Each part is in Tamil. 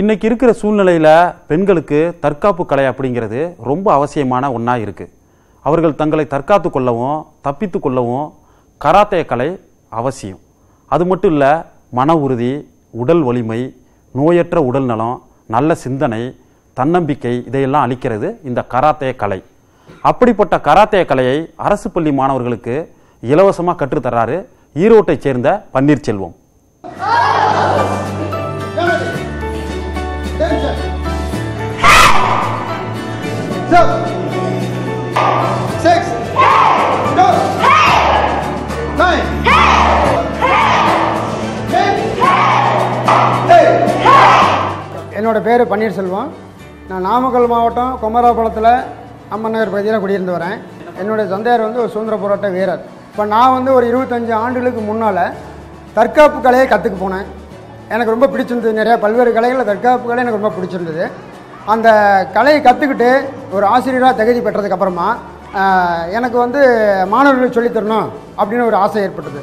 இன்னைக்கு இருக்கிற சூழ்நிலையில் பெண்களுக்கு தற்காப்பு கலை அப்படிங்கிறது ரொம்ப அவசியமான ஒன்றா இருக்குது அவர்கள் தங்களை தற்காத்து கொள்ளவும் தப்பித்து கொள்ளவும் கராத்தே கலை அவசியம் அது மட்டும் இல்லை மன உறுதி உடல் வலிமை நோயற்ற உடல் நலம் நல்ல சிந்தனை தன்னம்பிக்கை இதையெல்லாம் அளிக்கிறது இந்த கராத்தே கலை அப்படிப்பட்ட கராத்தே கலையை அரசு பள்ளி மாணவர்களுக்கு இலவசமாக கற்றுத்தர்றாரு ஈரோட்டைச் சேர்ந்த Panneerselvam Tension. Stop. Six. Go. Nine. Ten. Eight. என்னோட பேர் பன்னீர்செல்வம் நான் நாமக்கல் மாவட்டம் குமராபாளத்தில் அம்மன் நகர் பகுதியில் குடியிருந்து வரேன் என்னுடைய தந்தையார் வந்து ஒரு சுதந்திர போராட்ட வீரர் இப்போ நான் வந்து ஒரு இருபத்தஞ்சி ஆண்டுகளுக்கு முன்னால் தற்காப்பு கலையை கற்றுக்க போனேன் எனக்கு ரொம்ப பிடிச்சிருந்தது நிறையா பல்வேறு கலைகளில் தற்காப்பு கலை எனக்கு ரொம்ப பிடிச்சிருந்தது அந்த கலையை கற்றுக்கிட்டு ஒரு ஆசிரியராக தகுதி பெற்றதுக்கப்புறமா ஆஹ், எனக்கு வந்து மாணவர்களுக்கு சொல்லித் தரணும் அப்படின்னு ஒரு ஆசை ஏற்பட்டது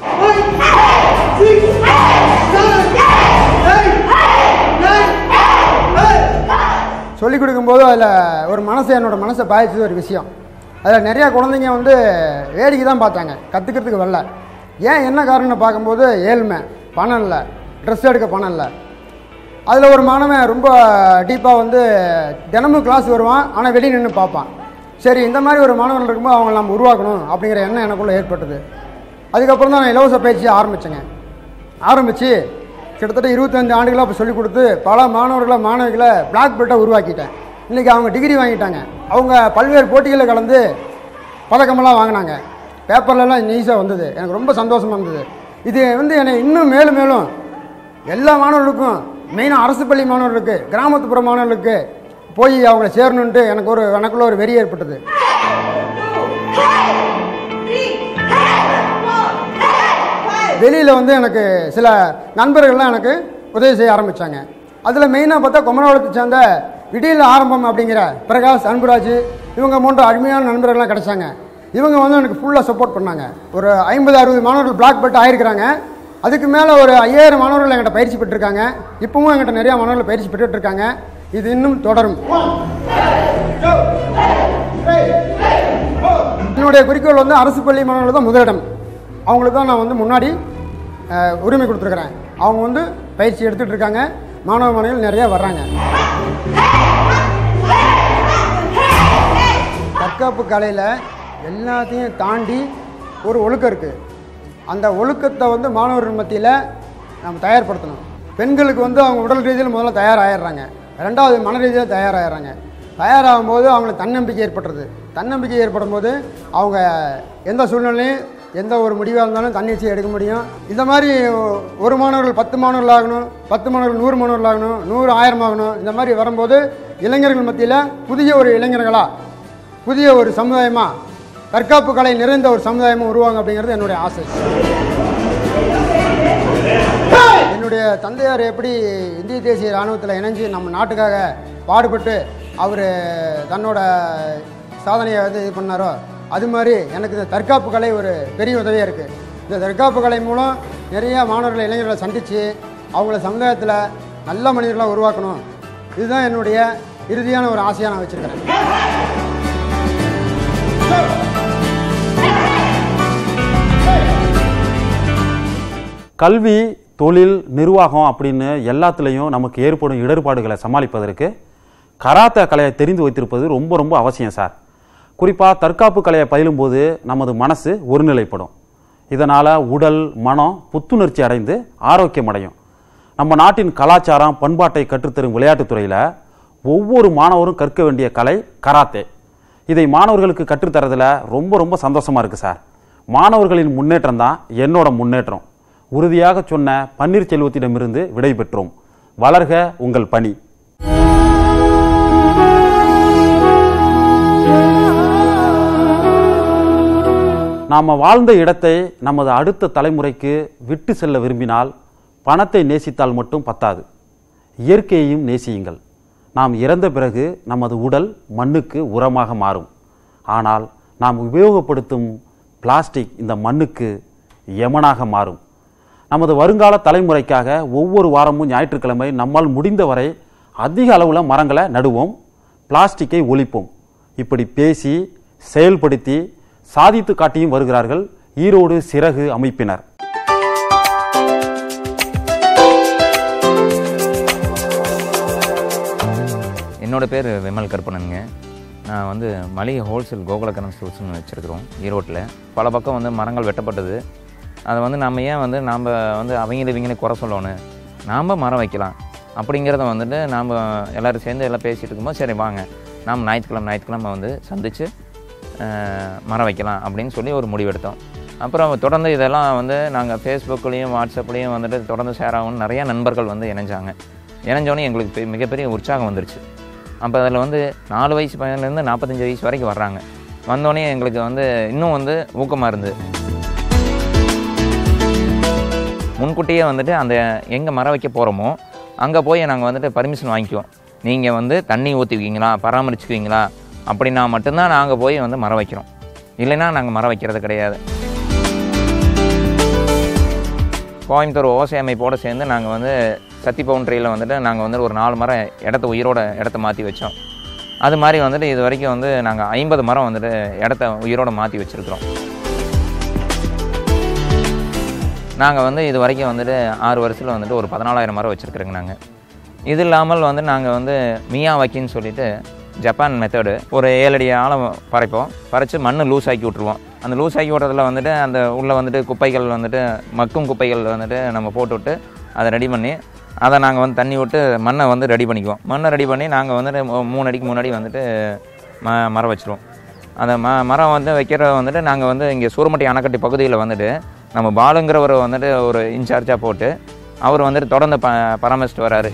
சொல்லிக் கொடுக்கும்போது அதில் ஒரு மனசு என்னோட மனசை பாதிச்சது ஒரு விஷயம் அதில் நிறையா குழந்தைங்க வந்து வேடிக்கை தான் பார்த்தாங்க கற்றுக்கிறதுக்கு வரல ஏன் என்ன காரணம்னு பார்க்கும்போது ஏழ்மை பணம் இல்லை ட்ரெஸ் எடுக்க பணம் இல்லை அதில் ஒரு மாணவன் ரொம்ப டீப்பாக வந்து தினமும் கிளாஸ் வருவான் ஆனால் வெளியே நின்று பார்ப்பான் சரி இந்த மாதிரி ஒரு மாணவர்கள் இருக்கும்போது அவங்கள நம்ம உருவாக்கணும் அப்படிங்கிற எண்ணம் எனக்குள்ளே ஏற்பட்டது அதுக்கப்புறம் தான் நான் இலவச பயிற்சியை ஆரம்பித்தேங்க ஆரம்பித்து கிட்டத்தட்ட இருபத்தஞ்சு ஆண்டுகளாக இப்போ சொல்லிக் கொடுத்து பல மாணவர்களை மாணவிகளை பிளாக் பெல்ட்டை உருவாக்கிட்டேன் இன்றைக்கி அவங்க டிகிரி வாங்கிட்டாங்க அவங்க பல்வேறு போட்டிகளில் கலந்து பதக்கமெல்லாம் வாங்கினாங்க பேப்பர்லலாம் ஈஸியாக வந்தது எனக்கு ரொம்ப சந்தோஷமாக இருந்தது இது வந்து என்னை இன்னும் மேலும் மேலும் எல்லா மாணவர்களுக்கும் மெயினாக அரசு பள்ளி மாணவர்களுக்கு கிராமத்துப்புற மாணவர்களுக்கு போய் அவங்கள சேரணுன்ட்டு எனக்கு ஒரு எனக்குள்ள ஒரு வெறி ஏற்பட்டது வெளியில் வந்து எனக்கு சில நண்பர்கள்லாம் எனக்கு உதவி செய்ய ஆரம்பித்தாங்க அதில் மெயினாக பார்த்தா குமரவளத்தை சேர்ந்த விடியல் ஆரம்பம் அப்படிங்கிற பிரகாஷ் அன்புராஜ் இவங்க போன்ற அருமையான நண்பர்கள்லாம் கிடைச்சாங்க இவங்க வந்து எனக்கு ஃபுல்லாக சப்போர்ட் பண்ணாங்க ஒரு ஐம்பது அறுபது மாணவர்கள் பிளாக் பெல்ட் ஆயிருக்கிறாங்க அதுக்கு மேலே ஒரு ஐயாயிரம் மாணவர்கள் எங்கிட்ட பயிற்சி பெற்றிருக்காங்க இப்பவும் எங்கிட்ட நிறைய மாணவர்கள் பயிற்சி பெற்றுட்டு இருக்காங்க இது இன்னும் தொடரும் என்னுடைய குறிக்கோள் வந்து அரசு பள்ளி மாணவர்கள் தான் முதலிடம் அவங்களுக்கு தான் நான் வந்து முன்னாடி அஹ், உரிமை கொடுத்துருக்குறேன் அவங்க வந்து பயிற்சி எடுத்துகிட்டு இருக்காங்க மாணவ மாணவிகள் நிறைய வர்றாங்க தற்காப்பு கலையில் எல்லாத்தையும் தாண்டி ஒரு ஒழுக்கம் இருக்குது அந்த ஒழுக்கத்தை வந்து மாணவர்கள் மத்தியில் நம்ம தயார்படுத்தணும் பெண்களுக்கு வந்து அவங்க உடல் ரீதியில் முதல்ல தயாராகிடுறாங்க ரெண்டாவது மன ரீதியில் தயாராகிடுறாங்க தயாராகும் போது அவங்களுக்கு தன்னம்பிக்கை ஏற்படுறது தன்னம்பிக்கை ஏற்படும் போது அவங்க எந்த சூழ்நிலையும் எந்த ஒரு முடிவாக இருந்தாலும் தன்னிச்சை எடுக்க முடியும் இந்த மாதிரி ஒரு மாணவர்கள் பத்து மாணவர்கள் ஆகணும் பத்து மாணவர்கள் நூறு மாணவர்கள் ஆகணும் நூறு ஆயிரம் ஆகணும் இந்த மாதிரி வரும்போது இளைஞர்கள் மத்தியில் புதிய ஒரு இளைஞர்களாக புதிய ஒரு சமுதாயமாக தற்காப்பு கலை நிறைந்த ஒரு சமுதாயமாக உருவாங்க அப்படிங்கிறது என்னுடைய ஆசை என்னுடைய தந்தையார் எப்படி இந்திய தேசிய இராணுவத்தில் இணைஞ்சு நம்ம நாட்டுக்காக பாடுபட்டு அவர் தன்னோட சாதனையை வந்து இது பண்ணாரோ அது மாதிரி எனக்கு இந்த தற்காப்பு கலை ஒரு பெரிய உதவியாக இருக்குது இந்த தற்காப்பு கலை மூலம் நிறைய மாணவர்களை இளைஞர்களை சந்தித்து அவங்கள சமுதாயத்தில் நல்ல மனிதர்களாக உருவாக்கணும் இதுதான் என்னுடைய இறுதியான ஒரு ஆசையாக நான் வச்சுருக்கிறேன் கல்வி தொழில் நிர்வாகம் அப்படின்னு எல்லாத்துலேயும் நமக்கு ஏற்படும் இடர்பாடுகளை சமாளிப்பதற்கு கராத்தே கலையை தெரிந்து வைத்திருப்பது ரொம்ப ரொம்ப அவசியம் சார் குறிப்பாக தற்காப்பு கலையை பயிலும்போது நமது மனசு ஒருநிலைப்படும் இதனால் உடல் மனம் புத்துணர்ச்சி அடைந்து ஆரோக்கியம் அடையும் நம்ம நாட்டின் கலாச்சாரம் பண்பாட்டை கற்றுத்தரும் விளையாட்டுத் துறையில் ஒவ்வொரு மாணவரும் கற்க வேண்டிய கலை கராத்தே இதை மாணவர்களுக்கு கற்றுத்தரதுல ரொம்ப ரொம்ப சந்தோஷமா இருக்கு சார் மாணவர்களின் முன்னேற்றம் தான் என்னோட முன்னேற்றம் உறுதியாக சொன்ன பன்னீர்செல்வத்திடமிருந்து விடை பெற்றோம் வளர்க உங்கள் பணி நாம் வாழ்ந்த இடத்தை நமது அடுத்த தலைமுறைக்கு விட்டு செல்ல விரும்பினால் பணத்தை நேசித்தால் மட்டும் பத்தாது இயற்கையையும் நேசியுங்கள் நாம் இறந்த பிறகு நமது உடல் மண்ணுக்கு உரமாக மாறும் ஆனால் நாம் உபயோகப்படுத்தும் பிளாஸ்டிக் இந்த மண்ணுக்கு யமனாக மாறும் நமது வருங்கால தலைமுறைக்காக ஒவ்வொரு வாரமும் ஞாயிற்றுக்கிழமை நம்மால் முடிந்தவரை அதிக அளவில் மரங்களை நடுவோம் பிளாஸ்டிக்கை ஒழிப்போம் இப்படி பேசி செயல்படுத்தி சாதித்து காட்டியும் வருகிறார்கள் ஈரோடு சிறகு அமைப்பினர் என்னோட பேர் விமல் கருப்பணனுங்க நான் வந்து மளிகை ஹோல்சேல் கோகுலக்கரம் ஸ்டோர்ஸ்னு வச்சுருக்கிறோம் ஈரோட்டில் பல பக்கம் வந்து மரங்கள் வெட்டப்பட்டது அதை வந்து நம்ம ஏன் வந்து நாம் வந்து அவங்கள இவங்களே குறை சொல்லணும் நாம் மரம் வைக்கலாம் அப்படிங்கிறத வந்துட்டு நாம் எல்லோரும் சேர்ந்து எல்லாம் பேசிகிட்டு இருக்கும்போது சரி வாங்க நாம் ஞாயிற்றுக்கிழமை ஞாயிற்றுக்கிழமை வந்து சந்தித்து மரம் வைக்கலாம் அப்படின்னு சொல்லி ஒரு முடிவெடுத்தோம் அப்புறம் தொடர்ந்து இதெல்லாம் வந்து நாங்கள் ஃபேஸ்புக்லேயும் வாட்ஸ்அப்லேயும் வந்துட்டு தொடர்ந்து ஷேர் ஆகும் நிறைய நண்பர்கள் வந்து இணைஞ்சாங்க இணைஞ்சோடனே எங்களுக்கு பெ- மிகப்பெரிய உற்சாகம் வந்துருச்சு அப்போ அதில் வந்து நாலு வயசு பையன்லேருந்து நாற்பத்தஞ்சு வயசு வரைக்கும் வர்றாங்க வந்தோடனே எங்களுக்கு வந்து இன்னும் வந்து ஊக்கமாக இருந்தது முன்கூட்டியே வந்துட்டு அந்த எங்கே மரம் வைக்க போகிறோமோ அங்கே போய் நாங்கள் வந்துட்டு பர்மிஷன் வாங்கிக்குவோம் நீங்கள் வந்து தண்ணி ஊற்றுவீங்களா பராமரிச்சுக்குவீங்களா அப்படின்னா மட்டும்தான் நாங்கள் போய் வந்து மரம் வைக்கிறோம் இல்லைன்னா நாங்கள் மரம் வைக்கிறது கிடையாது கோயம்புத்தூர் ஓசை அமைப்போடு சேர்ந்து நாங்கள் வந்து சத்தி பவுண்ட்ரியில் வந்துட்டு நாங்கள் வந்து ஒரு நாலு மரம் இடத்த உயிரோட இடத்த மாற்றி வச்சோம் அது மாதிரி வந்துட்டு இது வரைக்கும் வந்து நாங்கள் ஐம்பது மரம் வந்துட்டு இடத்த உயிரோட மாற்றி வச்சுருக்குறோம் நாங்கள் வந்து இது வரைக்கும் வந்துட்டு ஆறு வருஷத்தில் வந்துட்டு ஒரு பதினாலாயிரம் மரம் வச்சுருக்குறோங்க நாங்கள் இது இல்லாமல் வந்து நாங்கள் வந்து மியா வக்கின்னு சொல்லிட்டு ஜப்பான் மெத்தடு ஒரு ஏழடி ஆழம் பறைப்போம் பறைச்சு மண் லூஸ் ஆக்கி விட்ருவோம் அந்த லூஸ் ஆக்கி விட்றதுல வந்துட்டு அந்த உள்ளே வந்துட்டு குப்பைகள் வந்துட்டு மக்கும் குப்பைகள் வந்துட்டு நம்ம போட்டு விட்டு அதை ரெடி பண்ணி அதை நாங்கள் வந்து தண்ணி விட்டு மண்ணை வந்து ரெடி பண்ணிக்குவோம் மண்ணை ரெடி பண்ணி நாங்கள் வந்துட்டு மூ- மூணு அடிக்கு முன்னாடி வந்துட்டு ம மரம் வச்சுருவோம் அந்த ம மரம் வந்து வைக்கிற வந்துட்டு நாங்கள் வந்து இங்கே சூரமட்டி அணைக்கட்டு பகுதியில் வந்துட்டு நம்ம பாலுங்கிறவர் வந்துட்டு ஒரு இன்சார்ஜாக போட்டு அவர் வந்துட்டு தொடர்ந்து ப பராமரிச்சுட்டு வராரு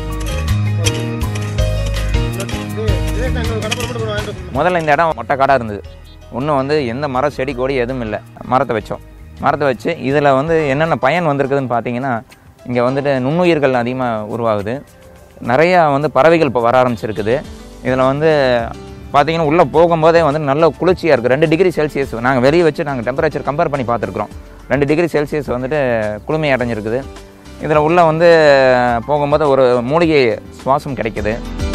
முதல்ல இந்த இடம் மொட்டை காடாக இருந்தது ஒன்றும் வந்து எந்த மரம் செடி கொடி எதுவும் இல்லை மரத்தை வச்சோம் மரத்தை வச்சு இதில் வந்து என்னென்ன பயன் வந்திருக்குதுன்னு பார்த்தீங்கன்னா இங்கே வந்துட்டு நுண்ணுயிர்கள் அதிகமாக உருவாகுது நிறையா வந்து பறவைகள் இப்போ வர ஆரம்பிச்சிருக்குது இதில் வந்து பார்த்தீங்கன்னா உள்ளே போகும்போதே வந்து நல்ல குளிர்ச்சியாக இருக்குது ரெண்டு டிகிரி செல்சியஸ் நாங்கள் வெளியே வச்சு நாங்கள் டெம்பரேச்சர் கம்பேர் பண்ணி பார்த்துருக்குறோம் ரெண்டு டிகிரி செல்சியஸ் வந்துட்டு குளுமை அடைஞ்சிருக்குது இதில் உள்ளே வந்து போகும்போது ஒரு மூலிகை சுவாசம் கிடைக்குது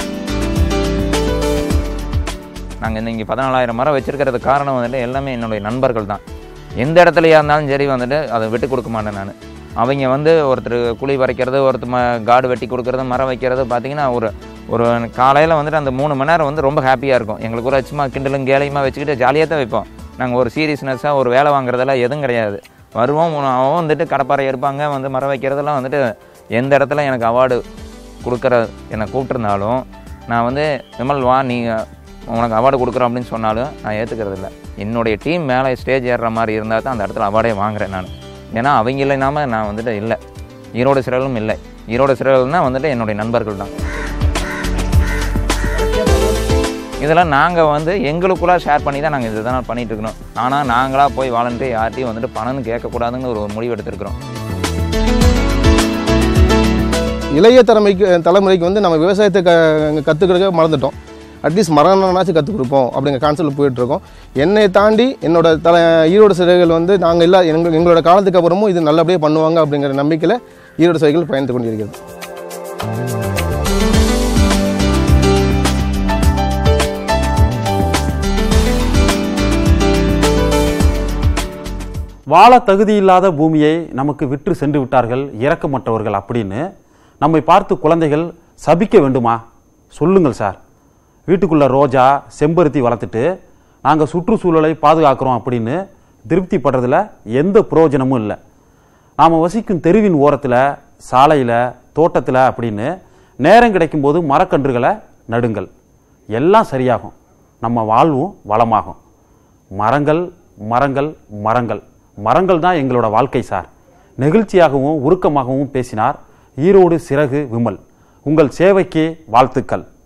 நாங்கள் இந்த இங்கே பதினாலாயிரம் மரம் வச்சிருக்கிறது காரணம் வந்துட்டு எல்லாமே என்னுடைய நண்பர்கள் தான் எந்த இடத்துலையா இருந்தாலும் சரி வந்துட்டு அதை விட்டு கொடுக்க மாட்டேன் நான் அவங்க வந்து ஒருத்தர் குழி பறிக்கிறது ஒருத்தர் ம காடு வெட்டி கொடுக்கறது மரம் வைக்கிறது பார்த்தீங்கன்னா ஒரு ஒரு காலையில் வந்துட்டு அந்த மூணு மணி நேரம் வந்து ரொம்ப ஹாப்பியாக இருக்கும் எங்களுக்கு ஒரு சும்மா கிண்டலும் கேலையுமா வச்சுக்கிட்டு ஜாலியாக தான் வைப்போம் நாங்கள் ஒரு சீரியஸ்னஸாக ஒரு வேலை வாங்குறதெல்லாம் எதுவும் கிடையாது வருவோம் அவன் வந்துட்டு கடப்பாறை இருப்பாங்க வந்து மரம் வைக்கிறதெல்லாம் வந்துட்டு எந்த இடத்துல எனக்கு அவார்டு கொடுக்குற என்னை கூப்பிட்டுருந்தாலும் நான் வந்து விமல் வா நீ உனக்கு அவார்டு கொடுக்குறோம் அப்படின்னு சொன்னாலும் நான் ஏற்றுக்கிறது இல்லை என்னுடைய டீம் மேலே ஸ்டேஜ் ஏறுற மாதிரி இருந்தால் தான் அந்த இடத்துல அவார்டே வாங்குறேன் நான் ஏன்னா அவங்க இல்லைனாம நான் வந்துட்டு இல்லை ஈரோடு சிறலும் இல்லை ஈரோடு சிறல்னா வந்துட்டு என்னுடைய நண்பர்கள் தான் இதெல்லாம் நாங்கள் வந்து எங்களுக்குள்ளே ஷேர் பண்ணி தான் நாங்கள் இதுதான் பண்ணிட்டு இருக்கணும் ஆனால் நாங்களாக போய் வாலண்டரி யார்ட்டையும் வந்துட்டு பணம்னு கேட்கக்கூடாதுன்னு ஒரு முடிவு எடுத்திருக்கிறோம் இளைய தலைமைக்கு தலைமுறைக்கு வந்து நம்ம விவசாயத்தை க கற்றுக்கிறதுக்க மறந்துட்டோம் அட்லீஸ்ட் மரணம்னாச்சும் கற்றுக் கொடுப்போம் அப்படிங்கிற கான்செப்டில் போயிட்டுருக்கோம் என்னை தாண்டி என்னோட தலை ஈரோடு சிறைகள் வந்து நாங்கள் இல்லா எங்கள் எங்களோட காலத்துக்கு அப்புறமும் இது நல்லபடியாக பண்ணுவாங்க அப்படிங்கிற நம்பிக்கையில் ஈரோடு சிறைகள் பயணித்து கொண்டிருக்கிறது வாழ தகுதியில்லாத பூமியை நமக்கு விற்று சென்று விட்டார்கள் இரக்கமற்றவர்கள் அப்படின்னு நம்மை பார்த்து குழந்தைகள் சபிக்க வேண்டுமா சொல்லுங்கள் சார் வீட்டுக்குள்ள ரோஜா செம்பருத்தி வளர்த்துட்டு நாங்கள் சுற்றுச்சூழலை பாதுகாக்கிறோம் அப்படின்னு திருப்தி படுறதுல எந்த பிரயோஜனமும் இல்லை நாம் வசிக்கும் தெருவின் ஓரத்தில் சாலையில் தோட்டத்தில் அப்படின்னு நேரம் கிடைக்கும்போது மரக்கன்றுகளை நடுங்கள் எல்லாம் சரியாகும் நம்ம வாழ்வும் வளமாகும் மரங்கள் மரங்கள் மரங்கள் மரங்கள் தான் எங்களோட வாழ்க்கை சார் நெகிழ்ச்சியாகவும் உருக்கமாகவும் பேசினார் ஈரோடு சிறகு விமல் உங்கள் சேவைக்கு வாழ்த்துக்கள்